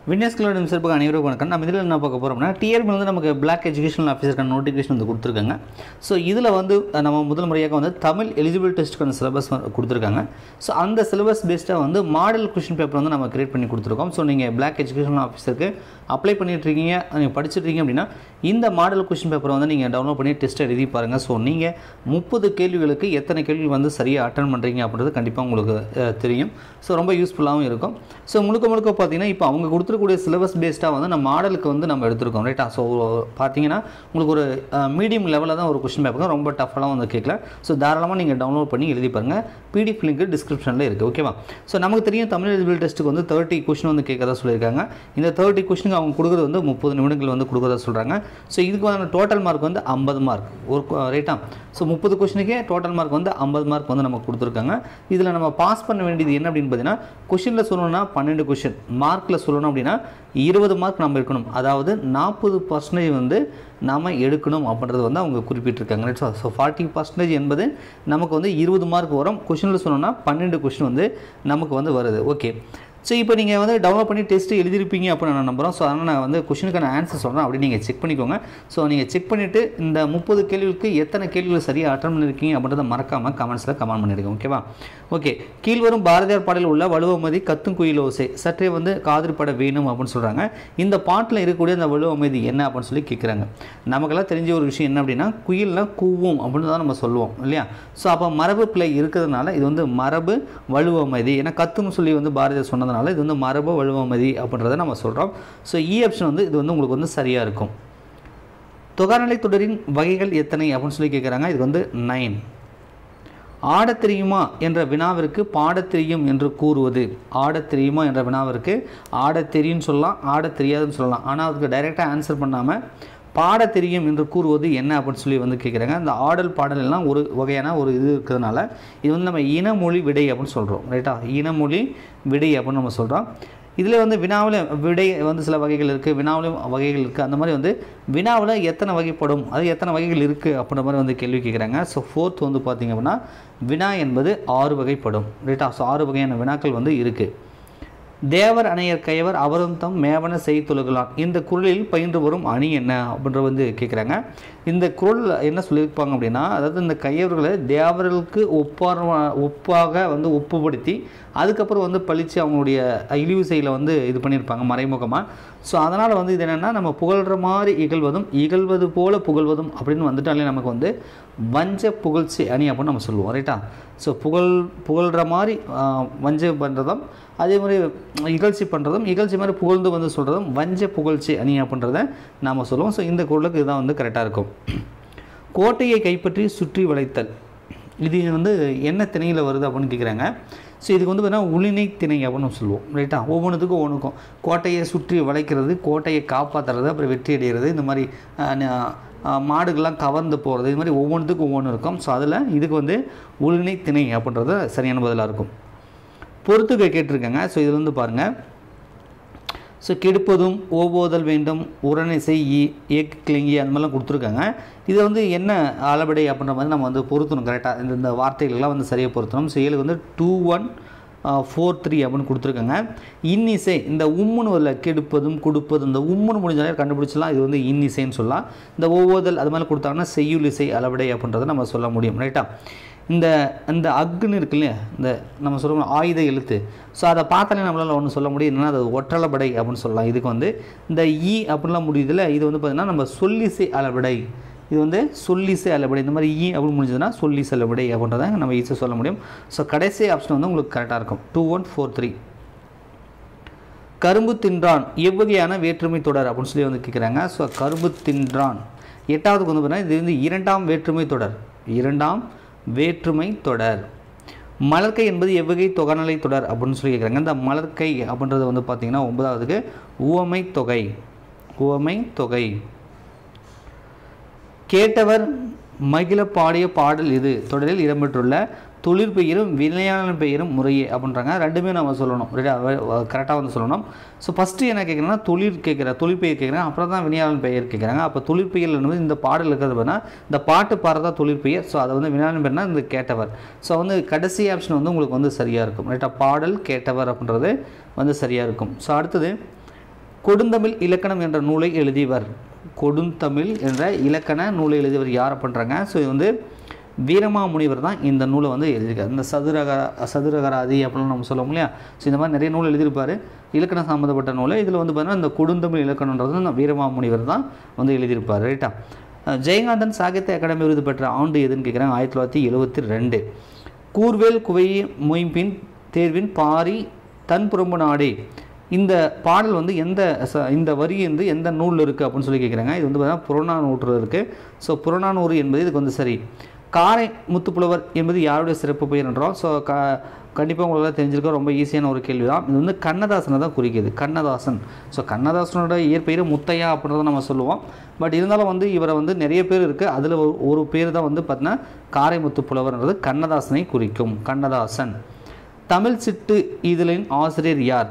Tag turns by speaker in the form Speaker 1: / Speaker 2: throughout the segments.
Speaker 1: வின்யாஸ்களோட சிறப்புக்கு அனைவரும் வணக்கம் நம்ம இதில் என்ன பார்க்க போகிறோம்னா டிஆர்பி வந்து நமக்கு பிளாக் எஜுகேஷனல் ஆஃபீஸருக்கான நோட்டிஃபிகேஷன் வந்து கொடுத்துருக்காங்க ஸோ இதில் வந்து நம்ம முதல் முறையாக வந்து தமிழ் எலிஜிபிள் டெஸ்ட்டுக்கான சிலபஸ் கொடுத்துருக்காங்க ஸோ அந்த சிலபஸ் பேஸ்டாக வந்து மாடல் கொஷின் பேப்பர் வந்து நம்ம கிரியேட் பண்ணி கொடுத்துருக்கோம் ஸோ நீங்கள் பிளாக் எஜுகேஷனல் ஆஃபீஸருக்கு அப்ளை பண்ணிட்டு இருக்கீங்க நீங்கள் படிச்சுட்டு இருக்கீங்க அப்படின்னா இந்த மாடல் கொஷின் பேப்பரை வந்து நீங்கள் டவுன்லோட் பண்ணி டெஸ்ட் எழுதி பாருங்கள் ஸோ நீங்கள் முப்பது கேள்விகளுக்கு எத்தனை கேள்வி வந்து சரியாக அட்டன் பண்ணுறீங்க அப்படின்றது கண்டிப்பாக உங்களுக்கு அஹ், தெரியும் ஸோ ரொம்ப யூஸ்ஃபுல்லாகவும் இருக்கும் ஸோ முழுக்க முழுக்க பார்த்தீங்கன்னா இப்போ அவங்க கொடுத்துருக்கூடிய சிலபஸ் பேஸ்டாக வந்து நம்ம மாடலுக்கு வந்து நம்ம எடுத்திருக்கோம் ரைட்டா ஸோ பார்த்தீங்கன்னா உங்களுக்கு ஒரு மீடியம் லெவலில் தான் ஒரு கொஷின் பேப்பர் ரொம்ப டஃபெல்லாம் வந்து கேட்கல ஸோ தாராளமாக நீங்கள் டவுன்லோட் பண்ணி எழுதி பாருங்கள் பிடிஎஃப் லிங்க் டிஸ்கிரிப்ஷனில் இருக்குது ஓகேவா ஸோ நமக்கு தெரியும் தமிழ் எலிஜிபிள் டெஸ்ட்டுக்கு வந்து தேர்ட்டி கொஷின் வந்து கேட்கறதா சொல்லியிருக்காங்க இந்த தேர்ட்டி கொஷினுக்கு அவங்க கொடுக்குறது வந்து முப்பது நிமிடங்கள் வந்து கொடுக்குறதா சொல்கிறாங்க ஸோ இதுக்கு வந்து டோட்டல் மார்க் வந்து ஐம்பது மார்க் ஒரு ரைட்டா ஸோ முப்பது கொஷினுக்கே டோட்டல் மார்க் வந்து ஐம்பது மார்க் வந்து நமக்கு கொடுத்துருக்காங்க இதில் நம்ம பாஸ் பண்ண வேண்டியது என்ன அப்படின்னு பார்த்தீங்கன்னா கொஷினில் சொல்லணும்னா பன்னெண்டு கொஷின் மார்க்கில் சொல்லணும் அப்படின்னா இருபது மார்க் நம்ம எடுக்கணும் அதாவது நாற்பது பர்சன்டேஜ் வந்து நாம் எடுக்கணும் அப்படின்றது வந்து அவங்க குறிப்பிட்டிருக்காங்க ரைட் ஸோ ஃபார்ட்டி பர்சன்டேஜ் என்பது நமக்கு வந்து இருபது மார்க் வரும் கொஷினில் சொல்லணும்னா பன்னெண்டு கொஷின் வந்து நமக்கு வந்து வருது ஓகே ஸோ இப்போ நீங்கள் வந்து டவுன்லோட் பண்ணி டெஸ்ட் எழுதிருப்பீங்க அப்படின்னு நான் நம்புகிறோம் ஸோ அதனால் நான் வந்து கொஷினுக்கான ஆன்சர் சொல்கிறேன் அப்படி நீங்கள் செக் பண்ணிக்கோங்க ஸோ நீங்கள் செக் பண்ணிவிட்டு இந்த முப்பது கேள்விகளுக்கு எத்தனை கேள்விகள் சரியாக அட்டன் பண்ணியிருக்கீங்க அப்படின்றத மறக்காமல் கமெண்ட்ஸில் கமெண்ட் பண்ணிடுங்க ஓகேவா ஓகே கீழ்வரும் பாரதியார் பாடலில் உள்ள வலுவமதி கத்தும் குயில் ஓசை சற்றே வந்து காதிர்பட வேணும் அப்படின்னு சொல்கிறாங்க இந்த பாட்டில் இருக்கக்கூடிய அந்த வலுவமதி என்ன அப்படின்னு சொல்லி கேட்குறாங்க நமக்கெல்லாம் தெரிஞ்ச ஒரு விஷயம் என்ன அப்படின்னா குயில்னா கூவும் அப்படின்னு தான் நம்ம சொல்லுவோம் இல்லையா ஸோ அப்போ மரபு பிழை இருக்கிறதுனால இது வந்து மரபு வலுவமதி ஏன்னா கத்துன்னு சொல்லி வந்து பாரதியார் சொன்னதுனால இது வந்து மரபு வலுவமதி அப்படின்றத நம்ம சொல்கிறோம் ஸோ இ ஆப்ஷன் வந்து இது வந்து உங்களுக்கு வந்து சரியாக இருக்கும் தொகாநிலை தொடரின் வகைகள் எத்தனை அப்படின்னு சொல்லி கேட்குறாங்க இது வந்து நைன் ஆடத் தெரியுமா என்ற வினாவிற்கு பாடத் தெரியும் என்று கூறுவது ஆடத் தெரியுமா என்ற வினாவிற்கு ஆடத் தெரியும்னு சொல்லலாம் ஆடத் தெரியாதுன்னு சொல்லலாம் ஆனால் அதுக்கு டைரெக்டாக ஆன்சர் பண்ணாமல் பாடத் தெரியும் என்று கூறுவது என்ன அப்படின்னு சொல்லி வந்து கேட்குறாங்க இந்த ஆடல் பாடல் எல்லாம் ஒரு வகையான ஒரு இது இருக்கிறதுனால இது வந்து நம்ம இனமொழி விடை அப்படின்னு சொல்கிறோம் ரைட்டா இனமொழி விடை அப்படின்னு நம்ம சொல்கிறோம் இதில் வந்து வினாவில் விடை வந்து சில வகைகள் இருக்குது வினாவிலும் வகைகள் இருக்குது அந்த மாதிரி வந்து வினாவில் எத்தனை வகைப்படும் அது எத்தனை வகைகள் இருக்குது அப்படின்ற மாதிரி வந்து கேள்வி கேட்குறாங்க ஸோ ஃபோர்த் வந்து பார்த்திங்க அப்படின்னா வினா என்பது ஆறு வகைப்படும் ரைட்டா ஸோ ஆறு வகையான வினாக்கள் வந்து இருக்குது தேவர் அணையர் கையவர் அவரும் தம் மேவன செய்துலகலாம் இந்த குரலில் பயின்று வரும் அணி என்ன அப்படின்ற வந்து கேட்குறாங்க இந்த குரல் என்ன சொல்லியிருப்பாங்க அப்படின்னா அதாவது இந்த கையவர்களை தேவர்களுக்கு ஒப்பார் ஒப்பாக வந்து ஒப்புப்படுத்தி அதுக்கப்புறம் வந்து பழித்து அவங்களுடைய இழிவு செயலை வந்து இது பண்ணியிருப்பாங்க மறைமுகமாக ஸோ அதனால் வந்து இது என்னென்னா நம்ம புகழ்கிற மாதிரி இகழ்வதும் இகழ்வது போல புகழ்வதும் அப்படின்னு வந்துட்டாலே நமக்கு வந்து வஞ்ச புகழ்ச்சி அணி அப்படின்னு நம்ம சொல்லுவோம் ரைட்டா ஸோ புகழ் புகழ்கிற மாதிரி ஆஹ், வஞ்சம் பண்ணுறதும் அதே மாதிரி இகழ்ச்சி பண்ணுறதும் இகழ்ச்சி மாதிரி புகழ்ந்து வந்து சொல்கிறதும் வஞ்ச புகழ்ச்சி அணி அப்படின்றத நாம் சொல்லுவோம் ஸோ இந்த குரலுக்கு இதுதான் வந்து கரெக்டாக இருக்கும் கோட்டையை கைப்பற்றி சுற்றி வளைத்தல் இது வந்து என்ன திணையில் வருது அப்படின்னு கேட்குறாங்க ஸோ இதுக்கு வந்து பார்த்தீங்கன்னா உளினை திணை அப்படின்னு நம்ம சொல்லுவோம் ரைட்டா ஒவ்வொன்றுத்துக்கும் ஒவ்வொன்றுக்கும் கோட்டையை சுற்றி வளைக்கிறது கோட்டையை காப்பாற்றுறது அப்புறம் வெற்றி அடைகிறது இந்த மாதிரி ஆஹ், ந- ஆஹ், மாடுகள்லாம் கவர்ந்து போகிறது இது மாதிரி ஒவ்வொன்றுத்துக்கும் ஒவ்வொன்று இருக்கும் ஸோ அதில் இதுக்கு வந்து உளினை திணை அப்படின்றது சரியான பதிலாக இருக்கும் பொறுத்துக்க கேட்டிருக்காங்க ஸோ இதில் வந்து பாருங்கள் ஸோ கெடுப்பதும் ஓவோதல் வேண்டும் உரணிசை ஈ ஏக்கு கிளிங்கி அந்த மாதிரிலாம் கொடுத்துருக்காங்க இதை வந்து என்ன அளபடை அப்படின்ற மாதிரி நம்ம வந்து பொருத்தணும் கரெக்டாக இந்த இந்த வார்த்தைகள்லாம் வந்து சரியாக பொருத்தணும் ஸோ ஏழுக்கு வந்து டூ ஒன் ஃபோர் த்ரீ அப்படின்னு கொடுத்துருக்காங்க இன்னிசை இந்த உம்முன்னு வரல கெடுப்பதும் கொடுப்பதும் இந்த உம்முன்னு முடிஞ்சாலே கண்டுபிடிச்சலாம் இது வந்து இன்னிசைன்னு சொல்லலாம் இந்த ஒவ்வோதல் அது மாதிரி கொடுத்தாங்கன்னா செய்யுள் இசை அளபடை அப்படின்றத நம்ம சொல்ல முடியும் ரைட்டா இந்த இந்த அக்குன்னு இருக்கு இல்லையா இந்த நம்ம சொல்லுவோம் ஆயுத எழுத்து ஸோ அதை பார்த்தாலே நம்மளால் ஒன்று சொல்ல முடியும் என்னன்னா அது ஒற்றளபடை அப்படின்னு சொல்லலாம் இதுக்கு வந்து இந்த ஈ அப்படின்லாம் முடியுதுல இது வந்து பார்த்திங்கன்னா நம்ம சொல்லிசை அளபடை இது வந்து சொல்லிசை அளபடை இந்த மாதிரி ஈ அப்படின்னு முடிஞ்சதுன்னா சொல்லிசை அளபடை அப்படின்றத நம்ம ஈஸியாக சொல்ல முடியும் ஸோ கடைசி ஆப்ஷன் வந்து உங்களுக்கு கரெக்டாக இருக்கும் டூ ஒன் ஃபோர் த்ரீ கரும்பு தின்றான் எவ்வகையான வேற்றுமை தொடர் அப்படின்னு சொல்லி வந்து கேட்குறாங்க ஸோ கரும்பு தின்றான் எட்டாவதுக்கு வந்து பார்த்தீங்கன்னா இது வந்து இரண்டாம் வேற்றுமை தொடர் இரண்டாம் வேற்றுமை தொடர் மலர்க்கை என்பது எவ்வகை தொகைநிலை தொடர் அப்படின்னு சொல்லி கேட்குறாங்க இந்த மலர்க்கை அப்படின்றது வந்து பார்த்திங்கன்னா ஒன்பதாவதுக்கு உவமை தொகை உவமை தொகை கேட்டவர் மகிழ பாடிய பாடல் இது தொடரில் இடம்பெற்றுள்ள தொழிற்பெயரும் வினையான பெயரும் முறையே அப்படின்றாங்க ரெண்டுமே நம்ம சொல்லணும் கரெக்டாக வந்து சொல்லணும் ஸோ ஃபஸ்ட்டு என்ன கேட்குறேன்னா தொழில் கேட்குற தொழிற்பெயர் கேட்குறேன் அப்புறம் தான் வினையாளன் பெயர் கேட்குறாங்க அப்போ தொழிற்பெயர் என்பது இந்த பாடல் இருக்கிறது பார்த்தா இந்த பாட்டு பாடுறதா தொழிற்பெயர் ஸோ அதை வந்து வினையாளன் பெயர்னா இந்த கேட்டவர் ஸோ வந்து கடைசி ஆப்ஷன் வந்து உங்களுக்கு வந்து சரியாக இருக்கும் ரைட்டா பாடல் கேட்டவர் அப்படின்றது வந்து சரியாக இருக்கும் ஸோ அடுத்தது கொடுந்தமிழ் இலக்கணம் என்ற நூலை எழுதியவர் கொடுந்தமிழ் என்ற இலக்கண நூலை எழுதியவர் யாரை பண்ணுறாங்க ஸோ இது வந்து வீரமாமுனிவர் தான் இந்த நூலை வந்து எழுதியிருக்காரு இந்த சதுரகர சதுரகராதி அப்படின்னு நம்ம சொல்லுவோம் இல்லையா ஸோ இந்த மாதிரி நிறைய நூல் எழுதியிருப்பார் இலக்கணம் சம்மந்தப்பட்ட நூலை இதில் வந்து பார்த்தீங்கன்னா இந்த கொடுந்தமிழ் இலக்கணன்றது இந்த வீரமாமுனிவர் தான் வந்து எழுதியிருப்பார் ரைட்டா அஹ் ஜெயகாந்தன் சாகித்ய அகாடமி விருது பெற்ற ஆண்டு எதுன்னு கேட்குறாங்க ஆயிரத்தி தொள்ளாயிரத்தி எழுபத்தி ரெண்டு கூர்வேல் குவை மொயம்பின் தேர்வின் பாரி தன் புறம்பு நாடே இந்த பாடல் வந்து எந்த ச- இந்த வரி வந்து எந்த நூலில் இருக்குது அப்படின்னு சொல்லி கேட்குறாங்க இது வந்து பார்த்தீங்கன்னா புறநானூற்றில் இருக்குது ஸோ புறநானூறு என்பது இதுக்கு வந்து சரி காரை முத்துப்புலவர் என்பது யாருடைய சிறப்பு பெயர் என்றோம் ஸோ க கண்டிப்பாக உங்களுக்கு தெரிஞ்சிருக்க ரொம்ப ஈஸியான ஒரு கேள்வி தான் இது வந்து கண்ணதாசனை தான் குறிக்குது கண்ணதாசன் ஸோ கண்ணதாசனோட இயற்பெயர் முத்தையா அப்படின்றத நம்ம சொல்லுவோம் பட் இருந்தாலும் வந்து இவரை வந்து நிறைய பேர் இருக்குது அதில் ஒரு ஒரு பேர் தான் வந்து பார்த்தீங்கன்னா காரைமுத்து புலவர்ன்றது கண்ணதாசனை குறிக்கும் கண்ணதாசன் தமிழ் சிட்டு இதழின் ஆசிரியர் யார்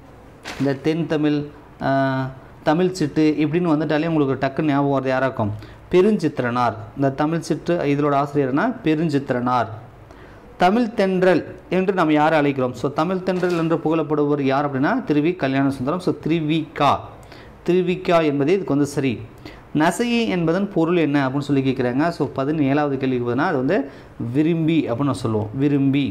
Speaker 1: இந்த தென் தமிழ் ஆஹ், தமிழ் சிட்டு இப்படின்னு வந்துட்டாலே உங்களுக்கு டக்குன்னு ஞாபகம் வருது யாரா இருக்கும் பெருஞ்சித்திரனார் இந்த தமிழ் சிட்டு இதோட ஆசிரியர்னா பெருஞ்சித்திரனார் தமிழ் தென்றல் என்று நாம் யாரை அழைக்கிறோம் ஸோ தமிழ் தென்றல் என்று புகழப்படுபவர் யார் அப்படின்னா திருவி கல்யாண சுந்தரம் ஸோ திருவிகா திருவிகா என்பதே இதுக்கு வந்து சரி நசையை என்பதன் பொருள் என்ன அப்படின்னு சொல்லி கேட்குறாங்க ஸோ பதினேழாவது கேள்விக்கு பார்த்தீங்கன்னா அது வந்து விரும்பி அப்படின்னு நம்ம சொல்லுவோம் விரும்பி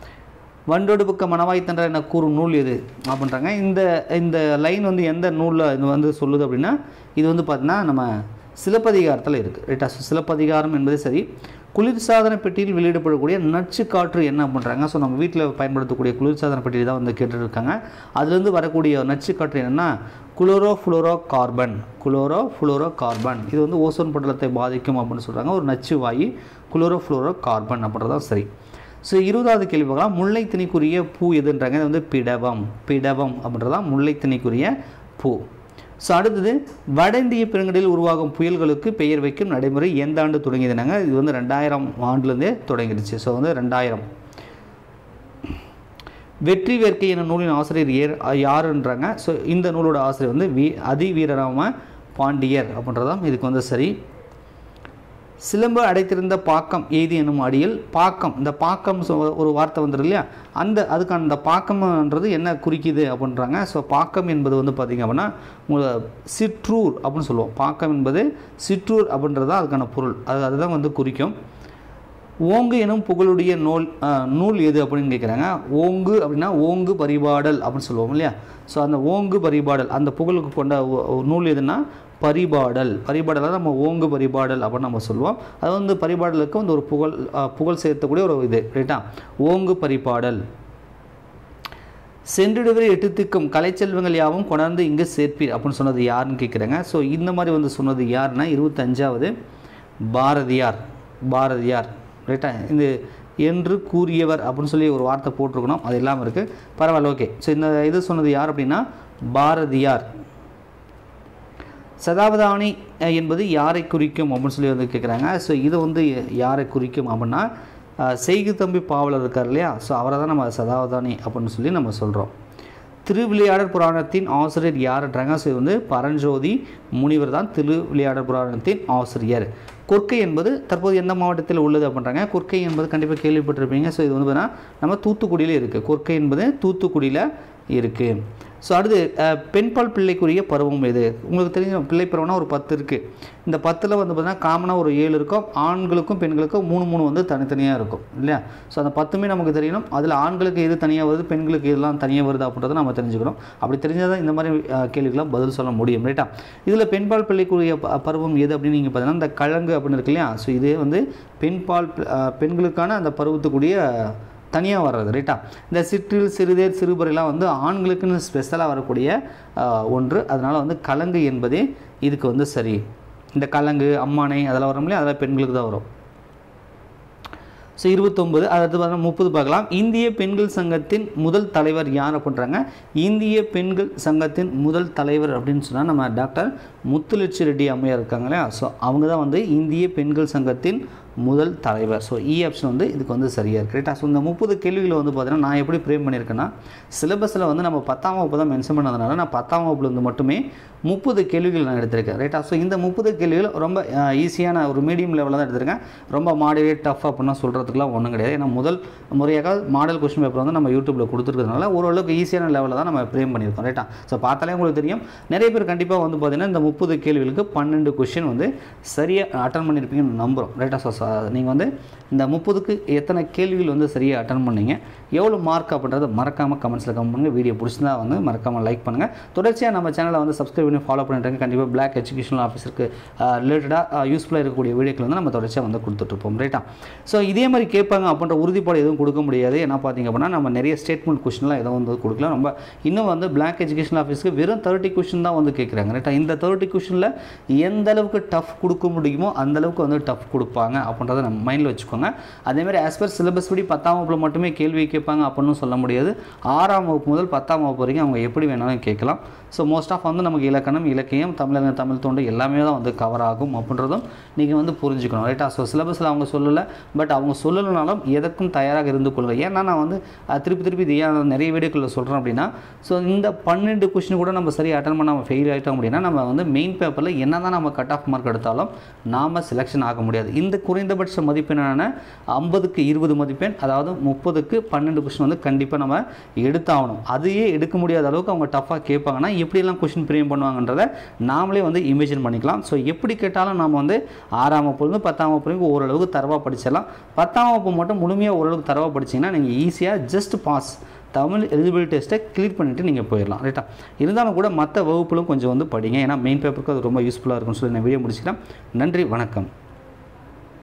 Speaker 1: வண்டோடு பக்க மணவாய் தன்ற என கூறும் நூல் எது அப்படின்றாங்க இந்த இந்த லைன் வந்து எந்த நூலில் இது வந்து சொல்லுது அப்படின்னா இது வந்து பார்த்தீங்கன்னா நம்ம சிலப்பதிகாரத்தில் இருக்குது ரைட்டா ஸோ சிலப்பதிகாரம் என்பது சரி குளிர்சாதன பெட்டியில் வெளியிடப்படக்கூடிய நச்சு காற்று என்ன பண்ணுறாங்க ஸோ நம்ம வீட்டில் பயன்படுத்தக்கூடிய குளிர்சாதன பெட்டியில் தான் வந்து கேட்டுருக்காங்க அதுலேருந்து வரக்கூடிய நச்சு காற்று என்னென்னா chloro fluoro carbon chloro fluoro carbon இது வந்து ஓசோன் படலத்தை பாதிக்கும் அப்படின்னு சொல்கிறாங்க ஒரு நச்சு வாயு குளோரோ ஃப்ளோரோ கார்பன் அப்படின்றதான் சரி ஸோ இருபதாவது கேள்வி பார்க்கலாம் முல்லை திணைக்குரிய பூ எதுன்றாங்க இது வந்து பிடவம் பிடவம் அப்படின்றதான் முல்லை திணைக்குரிய பூ ஸோ அடுத்தது வட இந்திய பெருங்கடலில் உருவாகும் புயல்களுக்கு பெயர் வைக்கும் நடைமுறை எந்த ஆண்டு தொடங்கியதுனாங்க இது வந்து ரெண்டாயிரம் ஆண்டுலேருந்தே தொடங்கிடுச்சு ஸோ வந்து ரெண்டாயிரம் வெற்றி வேர்க்கை என நூலின் ஆசிரியர் ஏர் யாருன்றாங்க ஸோ இந்த நூலோட ஆசிரியர் வந்து வி அதி வீரராம பாண்டியர் அப்படின்றதான் இதுக்கு வந்து சரி சிலம்பு அடைத்திருந்த பாக்கம் எய்தி என்னும் அடியில் பாக்கம் இந்த பாக்கம் சொ- ஒரு வார்த்தை வந்துடும் இல்லையா அந்த அதுக்கான இந்த பாக்கம்ன்றது என்ன குறிக்குது அப்படின்றாங்க ஸோ பாக்கம் என்பது வந்து பார்த்திங்க அப்படின்னா உங்க- சிற்றூர் அப்படின்னு சொல்லுவோம் பாக்கம் என்பது சிற்றூர் அப்படின்றது தான் அதுக்கான பொருள் அது அதுதான் வந்து குறிக்கும் ஓங்கு எனும் புகழுடைய நூல் அஹ், நூல் எது அப்படின்னு கேட்குறாங்க ஓங்கு அப்படின்னா ஓங்கு பரிபாடல் அப்படின்னு சொல்லுவோம் இல்லையா ஸோ அந்த ஓங்கு பரிபாடல் அந்த புகழுக்கு கொண்ட ஒ- ஒ- நூல் எதுனா பரிபாடல் பரிபாடலாக நம்ம ஓங்கு பரிபாடல் அப்படின்னு நம்ம சொல்லுவோம் அது வந்து பரிபாடலுக்கு வந்து ஒரு புகழ் அஹ், புகழ் சேர்த்தக்கூடிய ஒரு இது ரைட்டா ஓங்கு பரிபாடல் சென்றிடுவரை எட்டு திக்கும் கலைச்செல்வங்கள் யாவும் கொண்டாந்து இங்கு சேர்ப்பீர் அப்படின்னு சொன்னது யாருன்னு கேட்குறாங்க ஸோ இந்த மாதிரி வந்து சொன்னது யாருன்னா இருபத்தஞ்சாவது பாரதியார் பாரதியார் ரைட்டா இந்த என்று கூறியவர் அப்படின்னு சொல்லி ஒரு வார்த்தை போட்டிருக்கணும் அது இல்லாமல் இருக்குது பரவாயில்ல ஓகே ஸோ இந்த இது சொன்னது யார் அப்படின்னா பாரதியார் சதாவதானி அஹ், என்பது யாரை குறிக்கும் அப்படின்னு சொல்லி வந்து கேட்குறாங்க ஸோ இது வந்து யாரை குறிக்கும் அப்படின்னா அஹ், செய்கு தம்பி பாவலர் இருக்கார் இல்லையா ஸோ அவரை தான் நம்ம சதாவதானி அப்படின்னு சொல்லி நம்ம சொல்கிறோம் திருவிளையாடற் புராணத்தின் ஆசிரியர் யாருன்றாங்க ஸோ இது வந்து பரஞ்சோதி முனிவர் தான் திருவிளையாடற் புராணத்தின் ஆசிரியர் கொற்கை என்பது தற்போது எந்த மாவட்டத்தில் உள்ளது அப்படின்றாங்க கொற்கை என்பது கண்டிப்பாக கேள்விப்பட்டிருப்பீங்க ஸோ இது வந்து பார்த்தீங்கன்னா நம்ம தூத்துக்குடியில் இருக்குது கொற்கை என்பது தூத்துக்குடியில் இருக்குது ஸோ அடுத்து அஹ், பெண்பால் பிள்ளைக்குரிய பருவம் எது உங்களுக்கு தெரிஞ்ச பிள்ளை பருவம்னா ஒரு பத்து இருக்குது இந்த பத்தில் வந்து பார்த்தீங்கன்னா காமனாக ஒரு ஏழு இருக்கும் ஆண்களுக்கும் பெண்களுக்கும் மூணு மூணு வந்து தனித்தனியாக இருக்கும் இல்லையா ஸோ அந்த பத்துமே நமக்கு தெரியணும் அதில் ஆண்களுக்கு எது தனியாக வருது பெண்களுக்கு எதெல்லாம் தனியாக வருது அப்படின்றத நம்ம தெரிஞ்சுக்கணும் அப்படி தெரிஞ்சால் தான் இந்த மாதிரி அஹ், கேள்விக்கெல்லாம் பதில் சொல்ல முடியும் ரைட்டா இதில் பெண்பால் பிள்ளைக்குரிய ப- பருவம் எது அப்படின்னு நீங்கள் பார்த்தீங்கன்னா இந்த கழங்கு அப்படின்னு இருக்கு இல்லையா ஸோ இது வந்து பெண்பால் பி- அஹ், பெண்களுக்கான அந்த பருவத்துக்குரிய தனியாக வர்றது ரைட்டா இந்த சிற்றில் சிறுதேர் சிறுபறைலாம் வந்து ஆண்களுக்குன்னு ஸ்பெஷலாக வரக்கூடிய ஆஹ், ஒன்று அதனால் வந்து கலங்கு என்பதே இதுக்கு வந்து சரி இந்த கலங்கு அம்மானை அதெல்லாம் வரும் இல்லையா அதெல்லாம் பெண்களுக்கு தான் வரும் ஸோ இருபத்தொம்பது அடுத்து பார்த்தீங்கன்னா முப்பது பார்க்கலாம் இந்திய பெண்கள் சங்கத்தின் முதல் தலைவர் யார் அப்படின்றாங்க இந்திய பெண்கள் சங்கத்தின் முதல் தலைவர் அப்படின்னு சொன்னால் நம்ம டாக்டர் முத்துலட்சி ரெட்டி அம்மையார் இருக்காங்க இல்லையா ஸோ அவங்க தான் வந்து இந்திய பெண்கள் சங்கத்தின் முதல் தலைவர் ஸோ இ ஆப்ஷன் வந்து இதுக்கு வந்து சரியாக இருக்குது ரைட்டா ஸோ இந்த முப்பது கேள்விகளை வந்து பார்த்தீங்கன்னா நான் எப்படி ஃப்ரேம் பண்ணியிருக்கேன்னா சிலபஸில் வந்து நம்ம பத்தாம் வகுப்பு தான் மென்ஷன் பண்ணதுனால நான் பத்தாம் வகுப்புல இருந்து மட்டுமே முப்பது கேள்விகள் நான் எடுத்திருக்கேன் ரைட்டா ஸோ இந்த முப்பது கேள்விகள் ரொம்ப ஈஸியான ஒரு மீடியம் லெவலில் தான் எடுத்திருக்கேன் ரொம்ப மாடரேட் டஃப் அப்படின்னா சொல்கிறதுக்குலாம் ஒன்றும் கிடையாது ஏன்னா முதல் முறையாக மாடல் கொஸ்டின் பேப்பர் வந்து நம்ம யூடியூப்பில் கொடுத்துருக்கிறதுனால ஓரளவுக்கு ஈஸியான லெவலில் தான் நம்ம ஃப்ரேம் பண்ணியிருக்கோம் ரைட்டா ஸோ பார்த்தாலே உங்களுக்கு தெரியும் நிறைய பேர் கண்டிப்பாக வந்து பார்த்தீங்கன்னா இந்த முப்பது கேள்விகளுக்கு பன்னெண்டு கொஸ்டின் வந்து சரியாக அட்டன் பண்ணியிருப்பீங்கன்னு நம்புகிறோம் ரைட்டா ஸோ நீங்கள் வந்து இந்த முப்பதுக்கு எத்தனை கேள்விகள் வந்து சரியாக அட்டன் பண்ணீங்க எவ்வளோ மார்க் அப்படின்றத மறக்காமல் கமெண்ட்ஸில் கமெண்ட் பண்ணுங்கள் வீடியோ பிடிச்சிருந்தா வந்து மறக்காமல் லைக் பண்ணுங்கள் தொடர்ச்சியாக நம்ம சேனலை வந்து சப்ஸ்கிரைப் பண்ணி ஃபாலோ பண்ணிட்டு கண்டிப்பாக பிளாக் எஜுகேஷனல் ஆஃபீஸருக்கு ரிலேட்டடாக யூஸ்ஃபுல்லாக இருக்கக்கூடிய வீடியோக்கள் வந்து நம்ம தொடர்ச்சியாக வந்து கொடுத்துட்ருப்போம் ரைட்டா ஸோ இதே மாதிரி கேட்பாங்க அப்படின்ற உறுதிப்பாடு எதுவும் கொடுக்க முடியாது ஏன்னா பார்த்தீங்க அப்படின்னா நம்ம நிறைய ஸ்டேட்மெண்ட் கொஷின்லாம் எதுவும் வந்து கொடுக்கல ரொம்ப இன்னும் வந்து பிளாக் எஜுகேஷன் ஆஃபீஸ்க்கு வெறும் தேர்ட்டி கொஷின் தான் வந்து கேட்குறாங்க ரைட்டா இந்த தேர்ட்டி கொஷினில் எந்த அளவுக்கு டஃப் கொடுக்க முடியுமோ அந்த அளவுக்கு வந்து டஃப் கொடுப்பாங்க அப்படின்றத நம்ம மைண்டில் வச்சுக்கோங்க அதேமாதிரி ஆஸ் பர் சிலபஸ் படி பத்தாம் வகுப்பில் மட்டுமே கேள்வி கேட்பாங்க அப்படின்னு சொல்ல முடியாது ஆறாம் வகுப்பு முதல் பத்தாம் வகுப்பு வரைக்கும் அவங்க எப்படி வேணாலும் கேட்கலாம் ஸோ மோஸ்ட் ஆஃப் வந்து நமக்கு இலக்கணம் இலக்கியம் தமிழக தமிழ் தோண்டு எல்லாமே தான் வந்து கவர் ஆகும் அப்படின்றதும் நீங்கள் வந்து புரிஞ்சுக்கணும் ரைட்டா ஸோ சிலபஸில் அவங்க சொல்லலை பட் அவங்க சொல்லலைனாலும் எதற்கும் தயாராக இருந்து கொள்ளுங்க ஏன்னா நான் வந்து அஹ், திருப்பி திருப்பி இது ஏன் நிறைய வீடியோக்களில் சொல்கிறேன் அப்படின்னா ஸோ இந்த பன்னெண்டு கொஷின் கூட நம்ம சரி அட்டன் பண்ணாமல் ஃபெயில் ஆகிட்டோம் அப்படின்னா நம்ம வந்து மெயின் பேப்பரில் என்ன தான் நம்ம கட் ஆஃப் மார்க் எடுத்தாலும் நாம் செலெக்ஷன் ஆக முடியாது இந்த குறைந்தபட்ச மதிப்பெண்ணான ஐம்பதுக்கு இருபது மதிப்பெண் அதாவது முப்பதுக்கு பன்னெண்டு கொஷின் வந்து கண்டிப்பாக நம்ம எடுத்தாகணும் அதையே எடுக்க முடியாத அளவுக்கு அவங்க டஃப்பாக கேட்பாங்கன்னா எப்படியெல்லாம் கொஷின் பிரியம் பண்ணுவாங்கன்றதை நாமளே வந்து இமேஜின் பண்ணிக்கலாம் ஸோ எப்படி கேட்டாலும் நாம் வந்து ஆறாம் வகுப்புலேருந்து பத்தாம் வகுப்பு வரைக்கும் ஓரளவுக்கு தரவாக படிச்சிடலாம் பத்தாம் வகுப்பு மட்டும் முழுமையாக ஓரளவுக்கு தரவாக படிச்சிங்கன்னா நீங்கள் ஈஸியாக ஜஸ்ட் பாஸ் தமிழ் எலிஜிபிள் டெஸ்ட்டை கிளியர் பண்ணிவிட்டு நீங்கள் போயிடலாம் ரைட்டா இருந்தாலும் கூட மற்ற வகுப்புகளும் கொஞ்சம் வந்து படிங்க ஏன்னா மெயின் பேப்பருக்கு அது ரொம்ப யூஸ்ஃபுல்லாக இருக்கும்னு சொல்லி நான் வீடியோ முடிச்சுக்கிறேன் நன்றி வணக்கம்